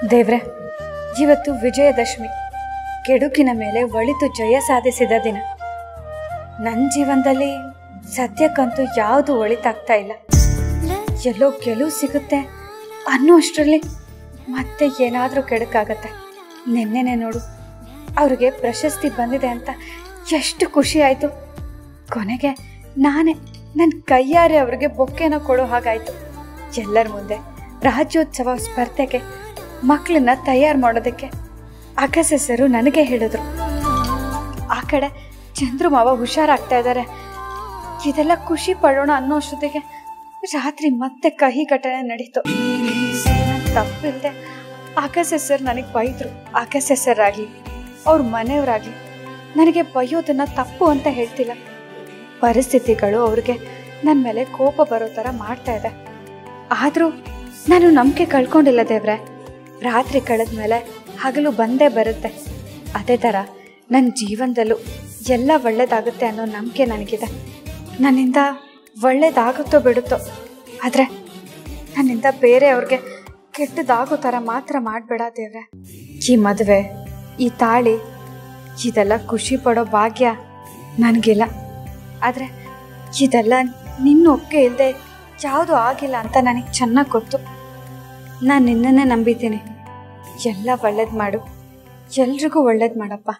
ದೇವ್ರೆ ಇವತ್ತು ವಿಜಯದಶಮಿ ಕೆಡುಕಿನ ಮೇಲೆ ಒಳಿತು ಜಯ ಸಾಧಿಸಿದ ದಿನ ನನ್ನ ಜೀವನದಲ್ಲಿ ಸದ್ಯಕ್ಕಂತೂ ಯಾವುದು ಒಳಿತಾಗ್ತಾ ಇಲ್ಲ ಎಲ್ಲೋ ಗೆಲುವು ಸಿಗುತ್ತೆ ಅನ್ನೋ ಅಷ್ಟರಲ್ಲಿ ಮತ್ತೆ ಏನಾದರೂ ಕೆಡುಕಾಗತ್ತೆ ನಿನ್ನೆನೆ ನೋಡು ಅವ್ರಿಗೆ ಪ್ರಶಸ್ತಿ ಬಂದಿದೆ ಅಂತ ಎಷ್ಟು ಖುಷಿ ಆಯಿತು ಕೊನೆಗೆ ನಾನೇ ನನ್ನ ಕೈಯಾರೆ ಅವ್ರಿಗೆ ಬೊಕ್ಕೆನ ಕೊಡೋ ಹಾಗಾಯಿತು ಎಲ್ಲರ ಮುಂದೆ ರಾಜ್ಯೋತ್ಸವ ಸ್ಪರ್ಧೆಗೆ ಮಕ್ಕಳನ್ನ ತಯಾರು ಮಾಡೋದಕ್ಕೆ ಅಗಸೆಸರು ನನಗೆ ಹೇಳಿದ್ರು ಆ ಕಡೆ ಚಂದ್ರು ಮಾವ ಹುಷಾರಾಗ್ತಾ ಇದ್ದಾರೆ ಇದೆಲ್ಲ ಖುಷಿ ಪಡೋಣ ಅನ್ನೋ ಅಷ್ಟೊತ್ತಿಗೆ ರಾತ್ರಿ ಮತ್ತೆ ಕಹಿ ಘಟನೆ ನಡೀತು ತಪ್ಪಿಲ್ಲದೆ ಆಕಾಶ ಸರ್ ನನಗೆ ಬೈದ್ರು ಆಕಾಶ ಸರ್ ಆಗಲಿ ಅವ್ರ ಮನೆಯವರಾಗಲಿ ನನಗೆ ಬೈಯೋದನ್ನ ತಪ್ಪು ಅಂತ ಹೇಳ್ತಿಲ್ಲ ಪರಿಸ್ಥಿತಿಗಳು ಅವ್ರಿಗೆ ನನ್ನ ಮೇಲೆ ಕೋಪ ಬರೋ ಥರ ಮಾಡ್ತಾ ಇದೆ ಆದರೂ ನಾನು ನಂಬಿಕೆ ಕಳ್ಕೊಂಡಿಲ್ಲ ದೇವ್ರೆ ರಾತ್ರಿ ಕಳೆದ್ಮೇಲೆ ಹಗಲು ಬಂದೇ ಬರುತ್ತೆ ಅದೇ ಥರ ನನ್ನ ಜೀವನದಲ್ಲೂ ಎಲ್ಲ ಒಳ್ಳೇದಾಗುತ್ತೆ ಅನ್ನೋ ನಂಬಿಕೆ ನನಗಿದೆ ನನ್ನಿಂದ ಒಳ್ಳೇದಾಗುತ್ತೋ ಬಿಡುತ್ತೋ ಆದರೆ ನನ್ನಿಂದ ಬೇರೆಯವ್ರಿಗೆ ಕೆಟ್ಟದಾಗೋ ಥರ ಮಾತ್ರ ಮಾಡಬೇಡ ದೇವ್ರೆ ಈ ಮದುವೆ ಈ ತಾಳಿ ಇದೆಲ್ಲ ಖುಷಿ ಪಡೋ ಭಾಗ್ಯ ನನಗಿಲ್ಲ ಆದರೆ ಇದೆಲ್ಲ ನಿನ್ನ ಒಪ್ಪಿಗೆ ಇಲ್ಲದೆ ಯಾವುದೂ ಆಗಿಲ್ಲ ಅಂತ ನನಗೆ ಚೆನ್ನಾಗಿ ಗೊತ್ತು ನಾನು ನಿನ್ನನ್ನೇ ನಂಬಿದ್ದೀನಿ ಎಲ್ಲ ಒಳ್ಳೇದು ಮಾಡು ಎಲ್ರಿಗೂ ಒಳ್ಳೇದು ಮಾಡಪ್ಪ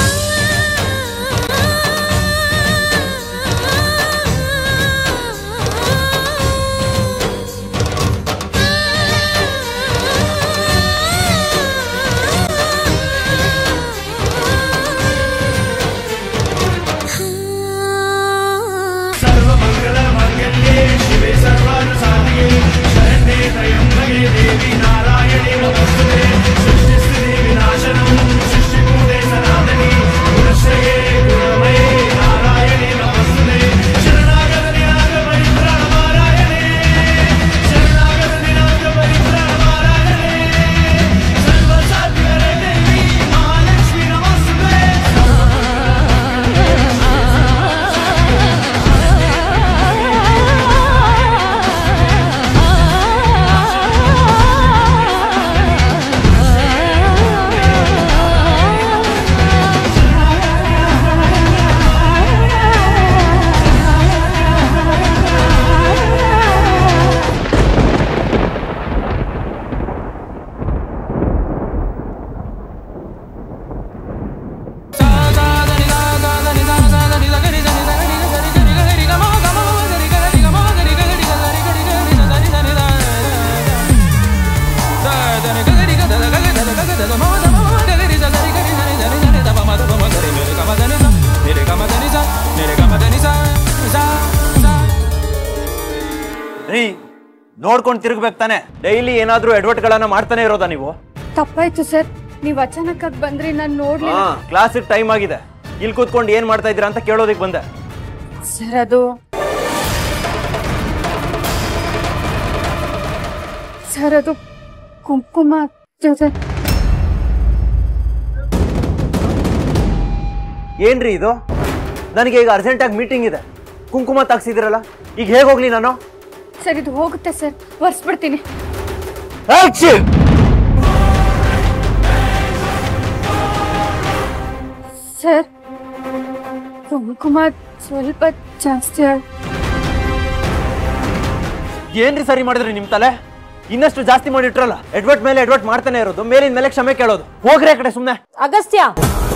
ರೀ ನೋಡ್ಕೊಂಡು ತಿರುಗ್ಬೇಕು ತಾನೆ ಡೈಲಿ ಏನಾದ್ರೂ ಎಡ್ವರ್ಟ್ಗಳನ್ನ ಮಾಡ್ತಾನೆ ಇರೋದಾ ನೀವು ತಪ್ಪಾಯ್ತು ಸರ್ ನೀವು ಅಚಾನಕ್ಕಾಗಿ ಬಂದ್ರಿ ನಾನು ನೋಡ್ಲಿಲ್ಲ ಹಾ ಕ್ಲಾಸಿಗೆ ಟೈಮ್ ಆಗಿದೆ ಇಲ್ಲಿ ಕೂತ್ಕೊಂಡು ಏನ್ ಮಾಡ್ತಾ ಇದ್ದೀರಾ ಅಂತ ಕೇಳೋದಿಕ್ ಬಂದೆ ಸರ್ ಅದು ಸರ್ ಅದು ಕುಂಕುಮ ಜೊತೆ ಏನ್ರಿ ಇದು ನನಗೆ ಈಗ ಅರ್ಜೆಂಟಾಗಿ ಮೀಟಿಂಗ್ ಇದೆ ಕುಂಕುಮ ತಾಗ್ಸಿದಿರಲ್ಲ ಈಗ ಹೇಗೆ ಹೋಗ್ಲಿ ನಾನು ಸರ್ ಇದು ಹೋಗುತ್ತೆ ಸರ್ ಒರೆಸ್ಬಿಡ್ತೀನಿ ಸರ್ ಕುಂಕುಮ ಸ್ವಲ್ಪ ಜಾಸ್ತಿ ಆಗ್- ಏನ್ರಿ ಸರಿ ಮಾಡಿದ್ರಿ ನಿಮ್ ತಲೆ ಇನ್ನಷ್ಟು ಜಾಸ್ತಿ ಮಾಡಿಟ್ರಲ್ಲ ಎಡ್ವರ್ಟ್ ಮೇಲೆ ಎಡ್ವರ್ಟ್ ಮಾಡ್ತಾನೆ ಇರೋದು ಮೇಲಿನ ಮೇಲೆ ಕ್ಷಮೆ ಕೇಳೋದು ಹೋಗ್ರಿ ಆ ಕಡೆ ಸುಮ್ಮನೆ ಅಗಸ್ತ್ಯ